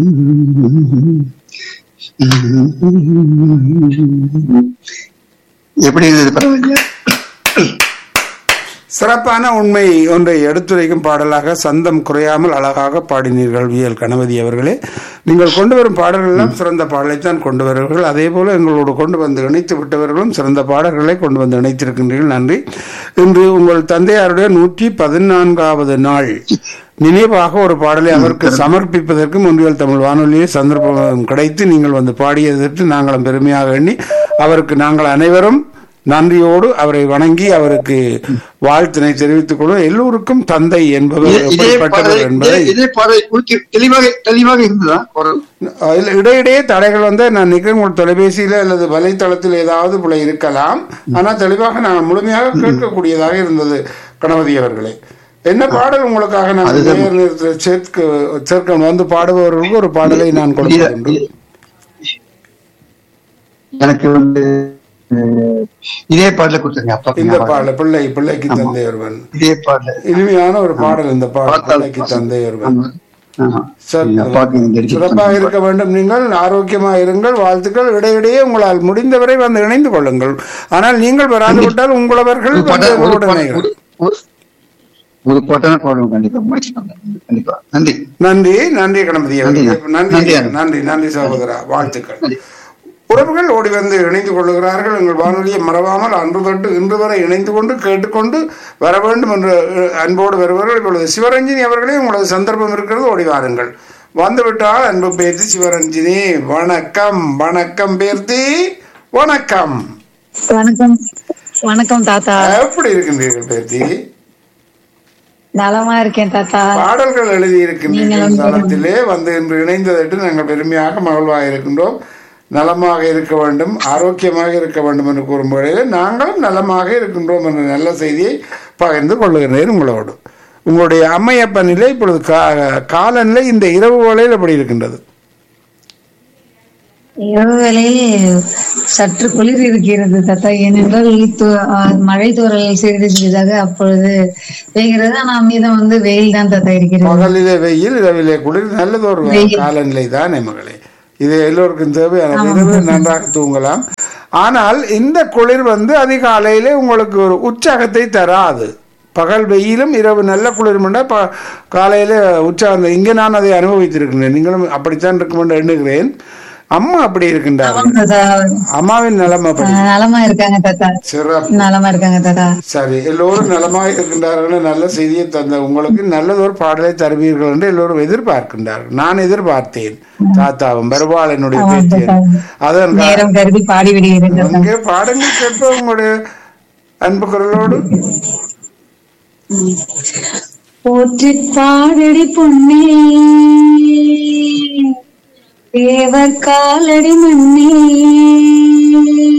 எப்படி இருந்தது பரவாயில்ல சிறப்பான உண்மை ஒன்றை எடுத்துரைக்கும் பாடலாக சந்தம் குறையாமல் அழகாக பாடினீர்கள் வியல் கணபதி அவர்களே நீங்கள் கொண்டு வரும் பாடல்கள் எல்லாம் சிறந்த பாடலைத்தான் கொண்டு வருவீர்கள் அதே போல எங்களோடு கொண்டு வந்து இணைத்து விட்டவர்களும் சிறந்த பாடல்களை கொண்டு வந்து இணைத்திருக்கின்றீர்கள் நன்றி இன்று உங்கள் தந்தையாருடைய நூற்றி பதினான்காவது நாள் நினைவாக ஒரு பாடலை அவருக்கு சமர்ப்பிப்பதற்கு முன்றியல் தமிழ் வானொலியை சந்தர்ப்பம் கிடைத்து நீங்கள் வந்து பாடியதற்கு நாங்களும் பெருமையாக எண்ணி அவருக்கு நாங்கள் அனைவரும் நன்றியோடு அவரை வணங்கி அவருக்கு வாழ்த்தினை தெரிவித்துக் கொள்வோம் எல்லோருக்கும் தந்தை என்பவர் இதே- இதே எப்படிப்பட்டவர் பாடலை என்பதை இதே- இதே பாடலை குறித்து தெளிவாக தெளிவாக இருந்ததா குரல் இல்ல, இடையிடையே தடைகள் வந்து நான் நினைக்கிறேன் உங்கள் தொலைபேசியில அல்லது வலைத்தளத்தில் ஏதாவது பிழை இருக்கலாம் ஆனா தெளிவாக நான் முழுமையாக கேட்கக்கூடியதாக இருந்தது கணபதி அவர்களே என்ன பாடல் உங்களுக்காக நான் நேர் நேரத்தில் சேர்க்க சேர்க்க வந்து பாடுபவர்களுக்கு ஒரு பாடலை நான் கொடுப்பதுண்டு இத- எனக்கு வந்து அஹ், இதே பாடல கொடுத்துருங்க அப்பா இந்த பாடல் பிள்ளை பிள்ளைக்கு தந்தை ஒருவன் இதே பாடல இனிமையான ஒரு பாடல் இந்த பாடல் பிள்ளைக்கு தந்தை ஒருவன் சரி. அப்பாவுக்கு இந்த dedication சிறப்பாக இருக்க வேண்டும் நீங்கள் ஆரோக்கியமாக இருங்கள் வாழ்த்துக்கள் இடையிடையே உங்களால் முடிந்தவரை வந்து இணைந்து கொள்ளுங்கள் ஆனால் நீங்கள் வராது விட்டால் உங்களவர்கள் ஒரு வந்து பாட்டை- ஒரு எங்களோடு பாட்டை- இணைகள். ஒரு- ஒரு- ஒரு பாட்டான பாடுவோம் கண்டிப்பா முடிச்சுட்டாங்க கண்டிப்பா நன்றி நன்றி நன்றி கணபதி அவர்களே. நன்றி. நன்றி நன்றி. நன்றி நன்றி சகோதரா வாழ்த்துக்கள் உறவுகள் ஓடி வந்து இணைந்து கொள்ளுகிறார்கள் எங்கள் வானொலியை மறவாமல் அன்று தொட்டு இன்று வரை இணைந்து கொண்டு கேட்டுக்கொண்டு வர வேண்டும் என்று அஹ், அன்போடு வருவார்கள் இப்பொழுது சிவரஞ்சினி அவர்களே உங்களது சந்தர்ப்பம் இருக்கிறது ஓடி வாருங்கள் வந்துவிட்டால் அன்பு பேர்த்தி சிவரஞ்சினி வணக்கம் வணக்கம் பேர்த்தி வணக்கம் வணக்கம் வணக்கம் தாத்தா எப்படி இருக்கின்றீர்கள் பேர்த்தி நலமா இருக்கேன் தாத்தா பாடல்கள் எழுதி இருக்கின்றீர்கள் தளத்திலே வந்து இன்று இணைந்ததற்கு நாங்கள் பெருமையாக மகிழ்வாக இருக்கின்றோம் நலமாக இருக்க வேண்டும் ஆரோக்கியமாக இருக்க வேண்டும் என்று கூறும் வேளையில் நாங்களும் நலமாக இருக்கின்றோம் என்ற நல்ல செய்தியை பகிர்ந்து கொள்ளுகிறேன் உங்களோடு உங்களுடைய அம்மையப்ப நிலை இப்பொழுது கா- காலநிலை இந்த இரவு வேளையில் எப்படி இருக்கின்றது இரவு வேளையில் சற்று குளிர் இருக்கிறது தாத்தா ஏனென்றால் து- ஆ, மழை தூறல் சிறிது சிறிதாக அப்பொழுது பெய்கிறது ஆனா மீதம் வந்து வெயில் தான் தாத்தா இருக்கிறது பகலிலே வெயில் இரவிலே குளிர் நல்லதொரு காலநிலை தானே மகளே இது எல்லோருக்கும் தேவையான இரவு நன்றாக தூங்கலாம் ஆனால் இந்த குளிர் வந்து அதிகாலையிலே உங்களுக்கு ஒரு உற்சாகத்தை தராது பகல் வெயிலும் இரவு நல்ல குளிர்மெண்டா ப காலையில உற்சாகம் இங்கே நான் அதை அனுபவித்திருக்கின்றேன் நீங்களும் அப்படித்தான் இருக்கும் என்று எண்ணுகிறேன் அம்மா அப்படி இருக்கின்றார்கள் ஆமாம் தாத்தா அம்மாவின் நலம் ஆ, அப்படி நலமா இருக்காங்க தாத்தா சிறப்பு நலமா இருக்காங்க தாத்தா சரி எல்லோரும் நலமாக இருக்கின்றார்கள் நல்ல செய்தியை தந்த உங்களுக்கு நல்லதொரு பாடலை தருவீர்கள் என்று எல்லோரும் எதிர்பார்க்கின்றார்கள் நான் எதிர்பார்த்தேன் தாத்தாவும் வருவாள் என்னுடைய பேச்சு அதன் கா- நேரம் கருதி பாடி விடுகிறேன் தாத்தா அங்கே பாடங்கள் கேட்போம் உங்களுடைய அன்பு குரலோடு போற்றி பாடடி பொன்னே தேவர் காலடி மண்ணே